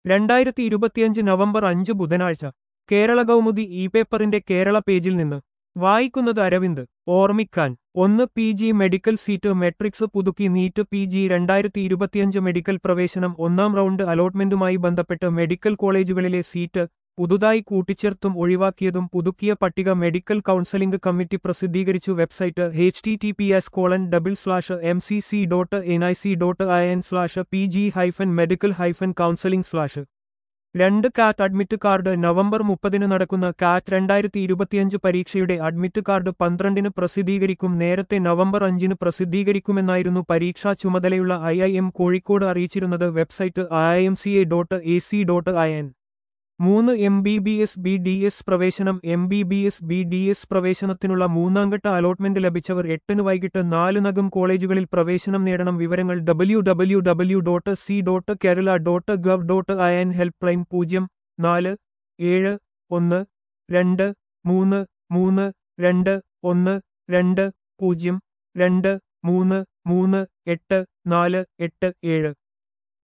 രണ്ടായിരത്തി ഇരുപത്തിയഞ്ച് നവംബർ അഞ്ച് ബുധനാഴ്ച കേരള കൗമുദി ഇ പേപ്പറിന്റെ കേരള പേജിൽ നിന്ന് വായിക്കുന്നത് അരവിന്ദ് ഓർമ്മിക്കാൻ ഒന്ന് P G medical seat matrix പുതുക്കി നീറ്റ് പി ജി രണ്ടായിരത്തി ഇരുപത്തിയഞ്ച് മെഡിക്കൽ പ്രവേശനം ഒന്നാം റൗണ്ട് അലോട്ട്മെന്റുമായി ബന്ധപ്പെട്ട് മെഡിക്കൽ കോളേജുകളിലെ സീറ്റ് പുതുതായി കൂട്ടിച്ചേർത്തും ഒഴിവാക്കിയതും പുതുക്കിയ പട്ടിക മെഡിക്കൽ കൗൺസലിംഗ് കമ്മിറ്റി പ്രസിദ്ധീകരിച്ചു website H T T P S colon double slash M C C dot N I C dot I N slash P G hyphen medical hyphen counselling slash രണ്ട് കാറ്റ് admit card November മുപ്പതിന് നടക്കുന്ന കാറ്റ് രണ്ടായിരത്തി ഇരുപത്തിയഞ്ച് പരീക്ഷയുടെ admit card പന്ത്രണ്ടിന് പ്രസിദ്ധീകരിക്കും നേരത്തെ നവംബർ അഞ്ചിന് പ്രസിദ്ധീകരിക്കുമെന്നായിരുന്നു പരീക്ഷാ ചുമതലയുള്ള ഐ ഐ എം കോഴിക്കോട് അറിയിച്ചിരുന്നത് website I M C A dot A C dot I N മൂന്ന് M B B S B D S പ്രവേശനം M B B S B D S പ്രവേശനത്തിനുള്ള മൂന്നാംഘട്ട അലോട്ട്മെന്റ് ലഭിച്ചവർ എട്ടിന് വൈകിട്ട് നാലിനകം കോളേജുകളിൽ പ്രവേശനം നേടണം വിവരങ്ങൾ W W W dot C dot Kerala dot gov dot I N help line പൂജ്യം നാല് ഏഴ് ഒന്ന് രണ്ട് മൂന്ന് മൂന്ന് രണ്ട് ഒന്ന് രണ്ട് പൂജ്യം രണ്ട് മൂന്ന് മൂന്ന് എട്ട് നാല് എട്ട് ഏഴ്